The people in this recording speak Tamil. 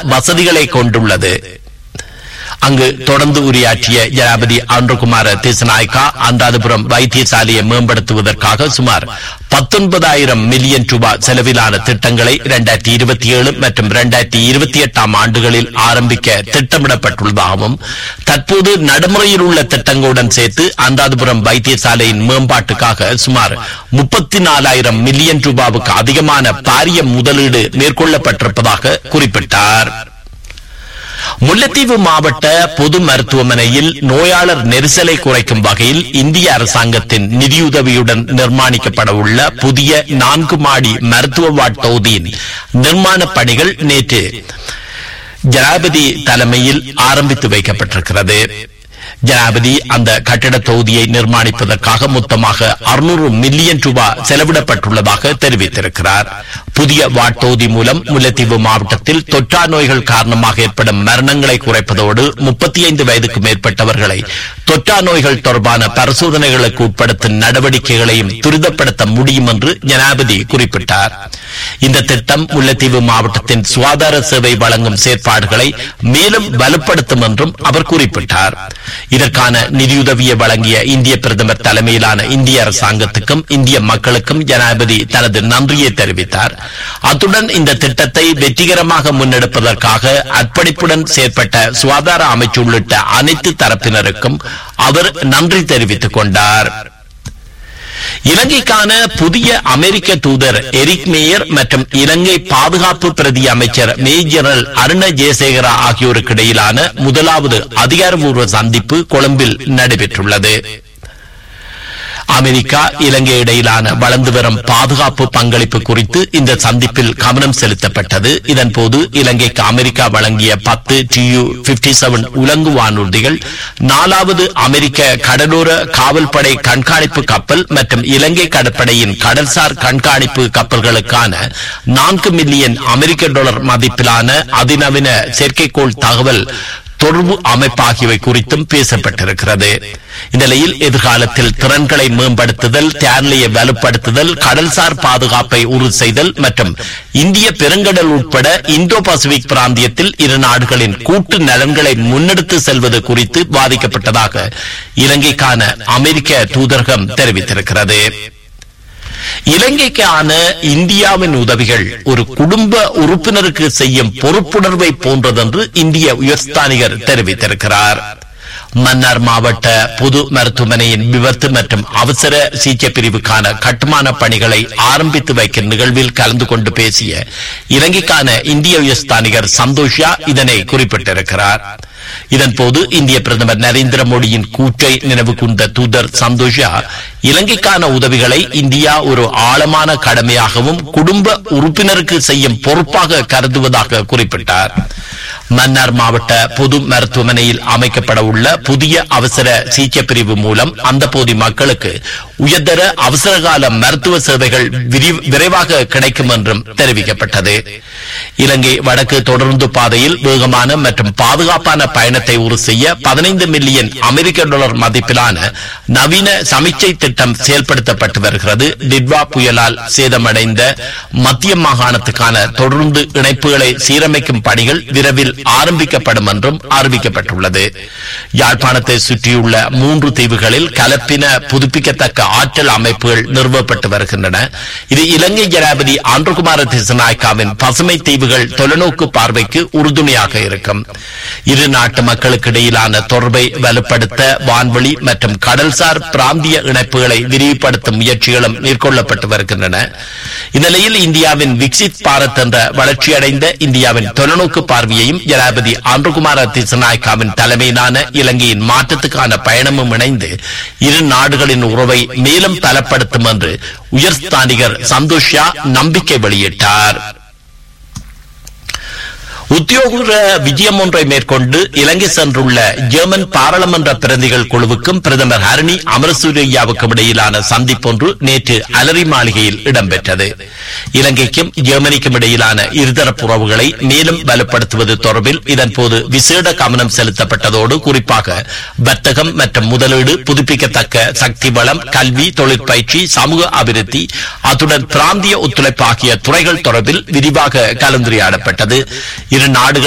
வசதிகளை கொண்டுள்ளது அங்கு தொடர்ந்து உரையாற்றிய ஜனாபதி அன்றுகுமார திசநாயக்கா அன்றாதபுரம் வைத்தியசாலையை மேம்படுத்துவதற்காக சுமார் பத்தொன்பதாயிரம் மில்லியன் ரூபாய் செலவிலான திட்டங்களை இரண்டாயிரத்தி இருபத்தி ஏழு மற்றும் இரண்டாயிரத்தி இருபத்தி எட்டாம் ஆண்டுகளில் ஆரம்பிக்க திட்டமிடப்பட்டுள்ளதாகவும் தற்போது நடைமுறையில் உள்ள திட்டங்களுடன் சேர்த்து அன்றாதபுரம் வைத்தியசாலையின் மேம்பாட்டுக்காக சுமார் முப்பத்தி நாலாயிரம் மில்லியன் ரூபாவுக்கு அதிகமான பாரிய முதலீடு மேற்கொள்ளப்பட்டிருப்பதாக குறிப்பிட்டார் முல்லைத்தீவு மாவட்ட பொது மருத்துவமனையில் நோயாளர் நெரிசலை குறைக்கும் வகையில் இந்திய அரசாங்கத்தின் நிதியுதவியுடன் நிர்மாணிக்கப்பட உள்ள புதிய நான்கு மாடி மருத்துவ வார்டு தொகுதியின் நிர்மாண பணிகள் நேற்று ஜனாபதி தலைமையில் ஆரம்பித்து வைக்கப்பட்டிருக்கிறது ஜனாபதி அந்த கட்டிட தொகுதியை நிர்மாணிப்பதற்காக மொத்தமாக அறுநூறு மில்லியன் ரூபாய் செலவிடப்பட்டுள்ளதாக தெரிவித்திருக்கிறார் புதிய வார்டு தொகுதி மூலம் முல்லைத்தீவு மாவட்டத்தில் தொற்றா நோய்கள் காரணமாக ஏற்படும் மரணங்களை குறைப்பதோடு முப்பத்தி ஐந்து வயதுக்கு மேற்பட்டவர்களை தொற்றா நோய்கள் தொடர்பான பரிசோதனைகளுக்கு உட்படுத்தும் நடவடிக்கைகளையும் துரிதப்படுத்த முடியும் என்று ஜனாபதி குறிப்பிட்டார் இந்த திட்டம் முல்லைத்தீவு மாவட்டத்தின் சுகாதார சேவை வழங்கும் செயற்பாடுகளை மேலும் வலுப்படுத்தும் என்றும் அவர் குறிப்பிட்டார் இதற்கான நிதியுதவியை வழங்கிய இந்திய பிரதமர் தலைமையிலான இந்திய அரசாங்கத்துக்கும் இந்திய மக்களுக்கும் ஜனாதிபதி தனது நன்றியை தெரிவித்தார் அத்துடன் இந்த திட்டத்தை வெற்றிகரமாக முன்னெடுப்பதற்காக அர்ப்பணிப்புடன் செயற்பட்ட சுகாதார அமைச்சு உள்ளிட்ட அனைத்து தரப்பினருக்கும் அவர் நன்றி தெரிவித்துக் கொண்டார் இலங்கைக்கான புதிய அமெரிக்க தூதர் எரிக் மேயர் மற்றும் இலங்கை பாதுகாப்பு பிரதி அமைச்சர் மேஜரல் அருண ஜெயசேகரா ஆகியோருக்கு இடையிலான முதலாவது அதிகாரப்பூர்வ சந்திப்பு கொழும்பில் நடைபெற்றுள்ளது அமெரிக்கா இலங்கை இடையிலான வளர்ந்து வரும் பாதுகாப்பு பங்களிப்பு குறித்து இந்த சந்திப்பில் கவனம் செலுத்தப்பட்டது இதன்போது இலங்கைக்கு அமெரிக்கா வழங்கிய பத்து டியூ பிப்டி செவன் உலங்கு வானூர்திகள் நாலாவது அமெரிக்க கடலோர காவல்படை கண்காணிப்பு கப்பல் மற்றும் இலங்கை கடற்படையின் கடல்சார் கண்காணிப்பு கப்பல்களுக்கான நான்கு மில்லியன் அமெரிக்க டாலர் மதிப்பிலான அதிநவீன செயற்கைக்கோள் தகவல் தொடர்பு அமைப்பு ஆகியவை குறித்தும் பேசப்பட்டிருக்கிறது இந்நிலையில் எதிர்காலத்தில் திறன்களை மேம்படுத்துதல் தேர்நிலையை வலுப்படுத்துதல் கடல்சார் பாதுகாப்பை உறுதி செய்தல் மற்றும் இந்திய பெருங்கடல் உட்பட இந்தோ பசிபிக் பிராந்தியத்தில் இரு நாடுகளின் கூட்டு நலன்களை முன்னெடுத்து செல்வது குறித்து பாதிக்கப்பட்டதாக இலங்கைக்கான அமெரிக்க தூதரகம் தெரிவித்திருக்கிறது இலங்கைக்கான இந்தியாவின் உதவிகள் ஒரு குடும்ப உறுப்பினருக்கு செய்யும் பொறுப்புணர்வை போன்றதென்று இந்திய உயர்ஸ்தானிகர் தெரிவித்திருக்கிறார் மன்னார் மாவட்ட பொது மருத்துவமனையின் விபத்து மற்றும் அவசர சிகிச்சை பிரிவுக்கான கட்டுமான பணிகளை ஆரம்பித்து வைக்கும் நிகழ்வில் கலந்து கொண்டு பேசிய இலங்கைக்கான இந்திய உயர்ஸ்தானிகர் சந்தோஷா இதனை குறிப்பிட்டிருக்கிறார் இதன்போது இந்திய பிரதமர் நரேந்திர மோடியின் கூற்றை நினைவு கூர்ந்த தூதர் சந்தோஷா இலங்கைக்கான உதவிகளை இந்தியா ஒரு ஆழமான கடமையாகவும் குடும்ப உறுப்பினருக்கு செய்யும் பொறுப்பாக கருதுவதாக குறிப்பிட்டார் மன்னார் மாவட்ட பொது மருத்துவமனையில் அமைக்கப்பட உள்ள புதிய அவசர சிகிச்சை பிரிவு மூலம் அந்த பகுதி மக்களுக்கு உயர்தர அவசரகால மருத்துவ சேவைகள் விரி- விரைவாக கிடைக்கும் என்றும் தெரிவிக்கப்பட்டது இலங்கை வடக்கு தொடர்ந்து பாதையில் வேகமான மற்றும் பாதுகாப்பான பயணத்தை உறுதி செய்ய பதினைந்து மில்லியன் அமெரிக்க டாலர் மதிப்பிலான நவீன சமிச்சை திட்டம் செயல்படுத்தப்பட்டு வருகிறது டிட்வா புயலால் சேதமடைந்த மத்திய மாகாணத்துக்கான தொடர்ந்து இணைப்புகளை சீரமைக்கும் பணிகள் விரைவில் ஆரம்பிக்கப்படும் என்றும் அறிவிக்கப்பட்டுள்ளது யாழ்ப்பாணத்தை சுற்றியுள்ள மூன்று தீவுகளில் கலப்பின புதுப்பிக்கத்தக்க ஆற்றல் அமைப்புகள் நிறுவப்பட்டு வருகின்றன இது இலங்கை ஜனாதிபதி ஆந்திரகுமார திசநாயக்காவின் பசுமை தீவுகள் தொலைநோக்கு பார்வைக்கு உறுதுணையாக இருக்கும் இரு நாட்டு மக்களுக்கு இடையிலான தொடர்பை வலுப்படுத்த வான்வெளி மற்றும் கடல்சார் பிராந்திய இணைப்புகளை விரிவுபடுத்தும் முயற்சிகளும் மேற்கொள்ளப்பட்டு வருகின்றன இந்நிலையில் இந்தியாவின் விக்சித் பாரத் என்ற வளர்ச்சியடைந்த இந்தியாவின் தொலைநோக்கு பார்வையையும் ஜனாதிபதி ஆந்திரகுமார திசநாயக்காவின் தலைமையிலான இலங்கையின் மாற்றத்துக்கான பயணமும் இணைந்து இரு நாடுகளின் உறவை மேலும் பலப்படுத்தும் என்று உயர்ஸ்தானிகர் சந்தோஷா நம்பிக்கை வெளியிட்டார் உத்தியோக விஜயம் ஒன்றை மேற்கொண்டு இலங்கை சென்றுள்ள ஜெர்மன் பாராளுமன்ற பிரதிகள் குழுவுக்கும் பிரதமர் ஹரணி அமரசூரியவுக்கும் இடையிலான சந்திப்பொன்று நேற்று அலரி மாளிகையில் இடம்பெற்றது இலங்கைக்கும் ஜெர்மனிக்கும் இடையிலான இருதரப்பு உறவுகளை மேலும் வலுப்படுத்துவது தொடர்பில் இதன்போது விசேட கவனம் செலுத்தப்பட்டதோடு குறிப்பாக வர்த்தகம் மற்றும் முதலீடு புதுப்பிக்கத்தக்க சக்தி வளம் கல்வி தொழிற்பயிற்சி சமூக அபிவிருத்தி அத்துடன் பிராந்திய ஒத்துழைப்பு ஆகிய துறைகள் தொடர்பில் விரிவாக கலந்துரையாடப்பட்டது இரு நாடுகள்